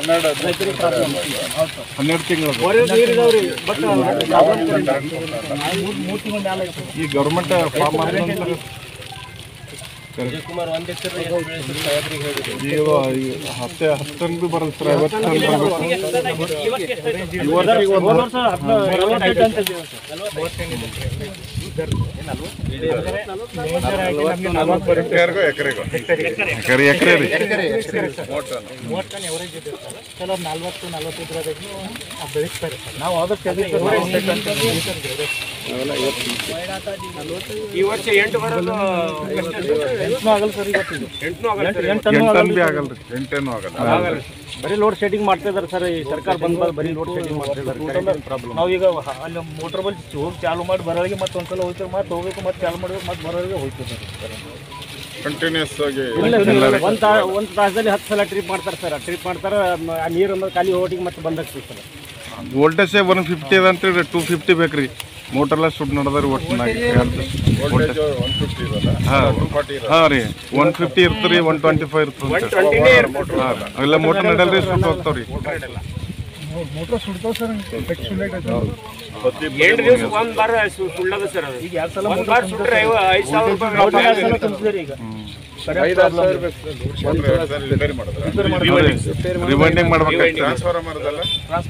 ಹನ್ನೆರಡು ಹನ್ನೆರಡು ತಿಂಗಳು ಬಟ್ ಮೂರು ತಿಂಗಳ ಮ್ಯಾಲ ಐತಿ ಈ ಗೌರ್ಮೆಂಟ್ ಫಾರ್ಮ್ ಆದ ಕುಮಾರ್ ಒಂದ್ ಎಕರೆ ಎಷ್ಟು ಬೆಳೆಸಿದ್ರು ಸಾಹೇಬ್ರಿಗೆ ಹೇಳಿದ್ರು ಈಗ ಈ ಹತ್ತೆ ಹತ್ತು ಟನ್ ಬಿ ಬರಲ್ಲ ಸರ್ ಐವತ್ತು ಟನ್ ಬರಬೇಕು ಈ ವರ್ಷ ಹೋದ ವರ್ಷ ಹದಿನಾರು ನಲವತ್ತೆಂಟು ಅಂತ ಇದ್ದೀವಿ ಹೆಕ್ಟೇರ್ಗೂ ಎಕರೆಗೂ ಎಕರೆ ಎಕರೆ ರೀ ಮೂವತ್ತು ಟನ್ ಎವರೇಜ್ ಇದೆ ಸರ್ ಕೆಲವು ನಲ್ವತ್ತು ನಲ್ವತ್ತೈದು ಬೆಳೆಸ್ತಾರೆ ನಾವು ಆದಷ್ಟು ಈ ವರ್ಷ ಎಂಟು ಬರೋದು ಎಂಟು ಆಗಲ್ಲ ಸರ್ ಇವತ್ತು ಇದು. ಎಂಟು ಆಗಲ್ಲ ಎಂಟು ಎಂಟು ಟನ್ ಟನ್ ಬಿ ಆಗಲ್ಲ ರೀ ಎಂಟೇನು ಆಗಲ್ಲ ಬರೀ ಲೋಡ್ ಶೆಡ್ಡಿಂಗ್ ಮಾಡ್ತಾ ಇದಾರೆ ಸರ್ ಈ ಸರ್ಕಾರ ಬಂದ ಮೇಲೆ ಬರೀ ಲೋಡ್ ಶೆಡ್ಡಿಂಗ್ ಮಾಡ್ತಾ ಇದ್ದಾರೆ ಪ್ರಾಬ್ಲಮ್ ನಾವು ಈಗ ಅಲ್ಲಿ ಮೋಟರ್ ಬಲ್ ಹೋಗಿ ಚಾಲು ಮಾಡಿ ಬರೋರಿಗೆ ಮತ್ತೆ ಒಂದ್ಸಲ ಹೋಗ್ತೀವಿ ಮತ್ತೆ ಹೋಗ್ಬೇಕು ಮತ್ತೆ ಚಾಲು ಮಾಡ್ಬೇಕು ಮತ್ತೆ ಬರೋರಿಗೆ ಹೋಗ್ತೀವಿ ಸರ್ ಕಂಟಿನ್ಯೂಸ್ ಆಗಿ ಇಲ್ಲ ಇಲ್ಲ ಒಂದು ತಾ ಒಂದು ತಾಸದಲ್ಲಿ ಹತ್ತು ಸಲ ಟ್ರಿಪ್ ಮಾಡ್ತಾರೆ ಸರ್ ಟ್ರಿಪ್ ಮಾಡ್ತಾರೆ ಮ- ಆ ನೀರು ಅಂದ್ರೆ ಖಾಲಿ ಹೋಟಿಗೆ ಮತ್ತೆ ಬಂದಾಗ್ತೀವಿ ಸರ್ ವೋಲ್ಟೇಜ್ ಒನ್ ಫಿಫ್ಟಿ ಅದ ಅಂತೇಳಿ ಟೂ ಫಿಫ್ಟಿ ಬೇಕ್ರಿ ಮೋಟರ್ಲ ಸುಡ್ ನಡೆದ್ರಿ ಒಟ್ಟಿನಾಗ ವೋಲ್ಟೇಜ್ ಒನ್ ಫಿಫ್ಟಿ ಇರಲ್ಲ ಹಾಂ ಟೂ ಫಾರ್ಟಿ ಇರಲ್ಲ ಹಾಂ ರೀ ಒನ್ ಫಿಫ್ಟಿ ಇರ್ತದೆ ರೀ ಒನ್ ಟ್ವೆಂಟಿ ಫೈವ್ ಇರ್ತದೆ ಹಾಂ ಅವೆಲ್ಲ ಮೋಟರ್ ನಡೆಯಲ್ರಿ ಸುಟ್ಟು ಹೋಗ್ತಾವ್ರಿ ಎಂಟು ದಿವಸ ಒಂದ್ ಬಾರ ಸು- ಸುಳ್ಳದ ಸರ್ ಅದು ಈಗ ಎರಡು ಸಲ ಒಂದ್ ಬಾರ್ ಸುಟ್ರೆ ಐವ- ಐದ್ ಸಾವಿರ ರೂಪಾಯಿ ಎರಡು ಸಲ ತುಂಬಿಸಿದ್ರಿ ಈಗ ರಿಪೇರಿ ಮಾಡಿದ್ರೆ ರಿವೈಂಡಿಂಗ್ ಮಾಡ್ಬೇಕಾಗ್ತದೆ ಟ್ರಾನ್ಸ್ಫಾರ್ಮರ್ ಮರದಲ್ಲ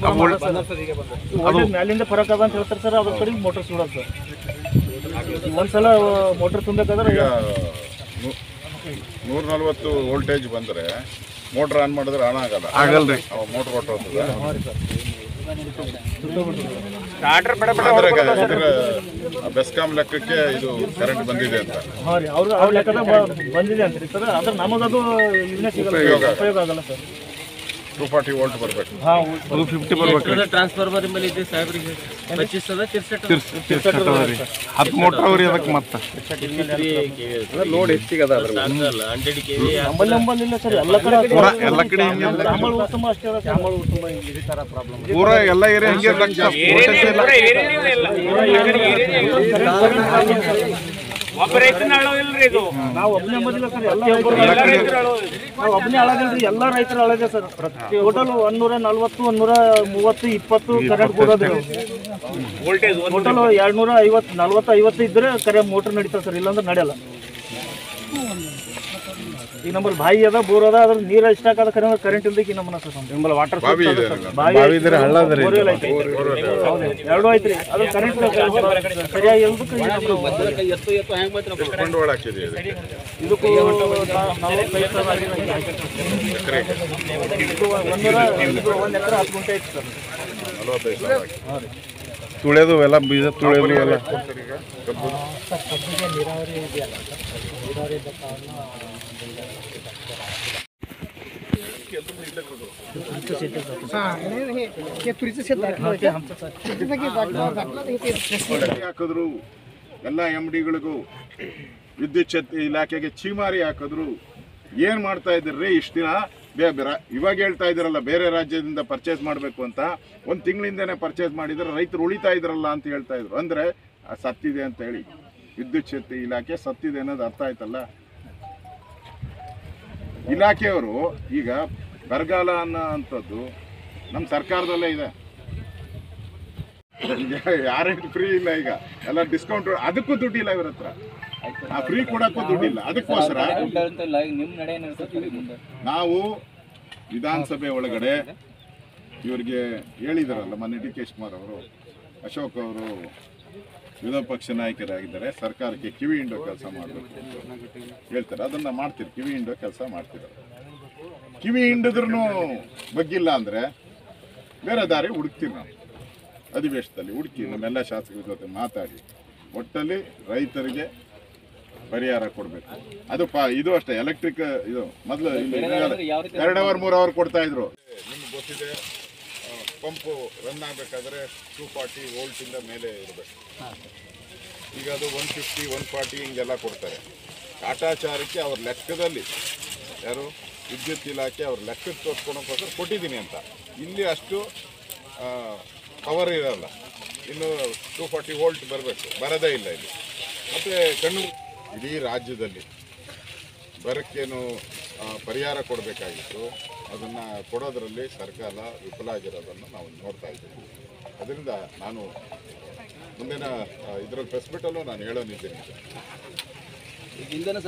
ಅದು ಮ್ಯಾಲಿಂದ ಫರಕ್ ಅದ ಅಂತ ಹೇಳ್ತಾರೆ ಸರ್ ಅದ್ರ ಕಡೆಗೆ ಮೋಟರ್ ಸುಡೋದು ಸರ್ ಒಂದ್ಸಲ ಮೋಟರ್ ತುಂಬಬೇಕಾದ್ರೆ ಈಗ ನೂರ ನಲ್ವತ್ತು ವೋಲ್ಟೇಜ್ ಬಂದ್ರೆ ಮೋಟರ್ ಆನ್ ಮಾಡಿದ್ರೆ ಆನ್ ಆಗಲ್ಲ ಆಗಲ್ರಿ ಅವ ಮೋಟರ್ ಹೊಟ್ಟೋಗ್ತದೆ ಸ್ಟಾರ್ಟರ್ ಬಡ ಬಡ ಆದ್ರೆ ಇದ್ರ ಬೆಸ್ಕಾಂ ಲೆಕ್ಕಕ್ಕೆ ಇದು ಕರೆಂಟ್ ಬಂದಿದೆ ಅಂತ ಹಾಂ ರೀ ಅವ್ರು ಅವ್ರ ಲೆಕ್ಕದಾಗ ಬ- ಬಂದಿದೆ ಅಂತ ರೀ ಸರ್ ಆದ್ರೆ ನಮಗದು ಇದನ್ನೇ ಸಿಗಲ್ಲ ಉಪಯೋಗ ಆಗಲ್ಲ. ಉಪಯೋಗ ಆಗಲ್ಲ ಸರ್ ಟೂ ಫಾರ್ಟಿ ವೋಲ್ಟ್ ಬರಬೇಕು ಹಾಂ ಟೂ ಫಿಫ್ಟಿ ಬರ್ಬೇಕ್ರಿ ಟ್ರಾನ್ಸ್ಫಾರ್ಮರ್ ಮೇಲೆ ಇದೆ ಸಾಹೇಬ್ರಿಗೆ ಪಚ್ಚಿಸ್ ಅದ ತಿರ್ಸಟ್ ತಿರ್ಸ್ ತಿರ್ಸಟ್ ಅದ ರೀ ಹತ್ತು ಮೋಟ್ರ್ ಅವ್ರಿ ಅದಕ್ಕೆ ಮತ್ತೆ ಲೋಡ್ ಹೆಚ್ಚಿಗೆ ಅದ ಹಂಡ್ರೆಡ್ ಕೆ ನಂಬಲ್ಲಿ ನಂಬಲ್ಲಿ ಇಲ್ಲ ಸರ್ ಎಲ್ಲ ಕಡೆ ಪೂರ ಎಲ್ಲ ಕಡೆ ಹಿಂಗೆ ಅದ. ಚಾಮಳ ಉತ್ತಮ ಅಷ್ಟೇ ಅದ ಚಾಮಳ ಉತ್ತಮ ಇದೇ ಥರ ಪ್ರಾಬ್ಲಮ್ ಪೂರ ಎಲ್ಲ ಏರಿಯಾ ಹಿಂಗೆ ಲಕ್ಷ ಏರಿಯಾನೇ ಪೂರ ಏರಿಯಾನೇ ಇಲ್ಲ. ಈ ಕಡೆ ಏರಿಯಾನೇ ಇಲ್ಲ. ಒಬ್ಬ ರೈತನ ಅಳೋ ಇಲ್ರಿ ಇದು ನಾವು ಒಬ್ಬನೇ ಅಂಬೋದಿಲ್ಲ ಸರ್ ಎಲ್ಲ ಎಲ್ಲ ರೈತರು ಅಳೋ ನಾವು ಒಬ್ಬನೇ ಅಳದಿಲ್ರಿ ಎಲ್ಲ ರೈತರು ಅಳದೆ ಸರ್ ಟೋಟಲ್ ಒಂದೂರ ನಲ್ವತ್ತು ಒಂದೂರ ಮೂವತ್ತು ಇಪ್ಪತ್ತು ಕರೆಂಟ್ ಕೊಡೋದು ವೋಲ್ಟೇಜ್ ಟೋಟಲ್ ಎರಡ್ನೂರ ಐವತ್ತು ನಲ್ವತ್ತು ಐವತ್ತು ಇದ್ರೆ ಕರೆ ಮೋಟರ್ ನಡೀತಾವೆ ಸರ್ ಇಲ್ಲಾಂದ್ರೆ ನಡೆಯಲ್ಲ ಈಗ ನಮ್ಮಲ್ಲಿ ಬಾಯಿ ಅದ ಬೋರ್ ಅದ ಅದ್ರ ನೀರು ಇಷ್ಟಾಕದ ಕರೆ ಕರೆಂಟ್ ಇಲ್ದಕ್ಕೆ ನಮ್ಮನ್ನ ಸರ್ ನಮ್ಮಲ್ಲಿ ವಾಟರ್ ಬಾವಿ ಇದೆ ಅಲ್ಲ? ಬಾವಿ ಇದ್ರೆ ಹಳ್ಳ ಅದ ರೀ ಬೋರ್ವೆಲ್ ಐತಿ ಹೌದು ಎರಡು ಐತ್ರಿ ಅದ್ರ ಕರೆಂಟ್ ಸರಿಯಾಗಿ ಇಲ್ದಕ್ಕೆ ಎಷ್ಟು ಬಂಡವಾಳ ಹಾಕಿದೆ ಇದಕ್ಕೆ ಇದಕ್ಕೂ ನಲವತ್ತೈದು ಸಾವಿರ ಆಗಿದೆ. ಎಕರೆಗೆ ಇದು ಒಂದೂರ ಇದು ಒಂದು ಎಕರೆ ಹತ್ತು ಗುಂಟೆ ಐತಿ ಸರ್ ನಲವತ್ತೈದು ಸಾವಿರ ಹಾಕಿ ತುಳಿಯೋದು ಎಲ್ಲ ಬೀಜ ತುಳಿಯೋದು ಎಲ್ಲ ಸರ್ ಈಗ ಕಬ್ಬು ಲಗ್ಗೆ ಹಾಕಿದ್ರು ಎಲ್ಲ ಎಮ್ ಡಿಗಳಿಗೂ ವಿದ್ಯುತ್ ಶಕ್ತಿ ಇಲಾಖೆಗೆ ಚೀಮಾರಿ ಹಾಕಿದ್ರು ಏನ್ ಮಾಡ್ತಾ ಇದ್ದೀರಿ ಇಷ್ಟು ದಿನ ಬೇ- ಬೇರೆ- ಇವಾಗ ಹೇಳ್ತಾ ಇದ್ದೀರಲ್ಲ ಬೇರೆ ರಾಜ್ಯದಿಂದ ಪರ್ಚೇಸ್ ಮಾಡಬೇಕು ಅಂತ ಒಂದು ತಿಂಗಳಿಂದನೇ ಪರ್ಚೇಸ್ ಮಾಡಿದ್ರೆ ರೈತರು ಉಳಿತಾ ಇದ್ರಲ್ಲ ಅಂತ ಹೇಳ್ತಾ ಇದ್ರು ಅಂದ್ರೆ ಆ ಸತ್ತಿದೆ ಅಂತ ಹೇಳಿ ವಿದ್ಯುತ್ ಶಕ್ತಿ ಇಲಾಖೆ ಸತ್ತಿದೆ ಅನ್ನೋದು ಅರ್ಥ ಆಯ್ತಲ್ಲ ಇಲಾಖೆಯವರು ಈಗ ಬರಗಾಲ ಅನ್ನೋ ಅಂಥದ್ದು ನಮ್ಮ ಸರ್ಕಾರದಲ್ಲೇ ಇದೆ ಈಗ ಯಾರೇನು ಫ್ರೀ ಇಲ್ಲ ಈಗ ಎಲ್ಲ ಡಿಸ್ಕೌಂಟ್ ಅದಕ್ಕೂ ದುಡ್ಡಿಲ್ಲ ಇವ್ರ ಹತ್ರ ಆ ಫ್ರೀ ಕೊಡಕ್ಕೂ ದುಡ್ಡಿಲ್ಲ ಅದಕ್ಕೋಸ್ಕರ ನಾವು ವಿಧಾನಸಭೆ ಒಳಗಡೆ ಇವರಿಗೆ ಹೇಳಿದಾರಲ್ಲ ಮೊನ್ನೆ ಡಿ ಕೆ ಶಿವಕುಮಾರ್ ಅವರು ಅಶೋಕ್ ಅವರು ವಿರೋಧ ಪಕ್ಷ ನಾಯಕರಾಗಿದ್ದಾರೆ ಸರ್ಕಾರಕ್ಕೆ ಕಿವಿ ಹಿಂಡೋ ಕೆಲಸ ಮಾಡಬೇಕು ಹೇಳ್ತಾರೆ ಅದನ್ನ ಮಾಡ್ತೀರಿ ಕಿವಿ ಹಿಂಡೋ ಕೆಲಸ ಮಾಡ್ತಿದ್ದಾರೆ ಕಿವಿ ಹಿಂಡಿದ್ರು ಬಗ್ಗಿಲ್ಲ ಅಂದ್ರೆ ಬೇರೆ ದಾರಿ ಹುಡುಕ್ತೀವಿ ನಾವು ಅಧಿವೇಶನದಲ್ಲಿ ಹುಡುಕಿ ನಮ್ಮೆಲ್ಲ ಶಾಸಕರ ಜೊತೆ ಮಾತಾಡಿ ಒಟ್ಟಲ್ಲಿ ರೈತರಿಗೆ ಪರಿಹಾರ ಕೊಡಬೇಕು ಅದು ಪಾ ಇದು ಅಷ್ಟೇ ಎಲೆಕ್ಟ್ರಿಕ್ ಇದು ಮೊದಲು ಎರಡು ಅವರ್ ಮೂರು ಅವರ್ ಕೊಡ್ತಾ ಇದ್ರು ನಿಮ್ಗೆ ಗೊತ್ತಿದೆ ಪಂಪು ರನ್ ಆಗಬೇಕಾದ್ರೆ ಟೂ ಫಾರ್ಟಿ ವೋಲ್ಟಿಂದ ಮೇಲೆ ಇರಬೇಕು ಈಗ ಅದು ಒನ್ ಫಿಫ್ಟಿ ಒನ್ ಫಾರ್ಟಿ ಹಿಂಗೆಲ್ಲ ಕೊಡ್ತಾರೆ ಕಾಟಾಚಾರಕ್ಕೆ ಅವ್ರ ಲೆಕ್ಕದಲ್ಲಿ ಯಾರು ವಿದ್ಯುತ್ ಇಲಾಖೆ ಅವ್ರ ಲೆಕ್ಕಕ್ಕೆ ತೋರಿಸ್ಕೊಳಕ್ಕೋಸ್ಕರ ಕೊಟ್ಟಿದ್ದೀನಿ ಅಂತ ಇಲ್ಲಿ ಅಷ್ಟು ಪವರ್ ಇರಲ್ಲ ಇನ್ನು ಟೂ ಫಾರ್ಟಿ ವೋಲ್ಟ್ ಬರಬೇಕು ಬರೋದೇ ಇಲ್ಲ ಇಲ್ಲಿ ಮತ್ತು ಕಣ್ಣು ಇಡೀ ರಾಜ್ಯದಲ್ಲಿ ಬರೋಕ್ಕೇನು ಆ, ಪರಿಹಾರ ಕೊಡಬೇಕಾಗಿತ್ತು ಅದನ್ನು ಕೊಡೋದರಲ್ಲಿ ಸರ್ಕಾರ ವಿಫಲ ಆಗಿರೋದನ್ನು ನಾವು ನೋಡ್ತಾ ಇದ್ದೀವಿ ಅದರಿಂದ ನಾನು ಮುಂದಿನ ಇದರಲ್ಲಿ ಪ್ರೆಸ್ ಮೀಟಲ್ಲೂ ನಾನು ಹೇಳೋನಿದ್ದೀನಿ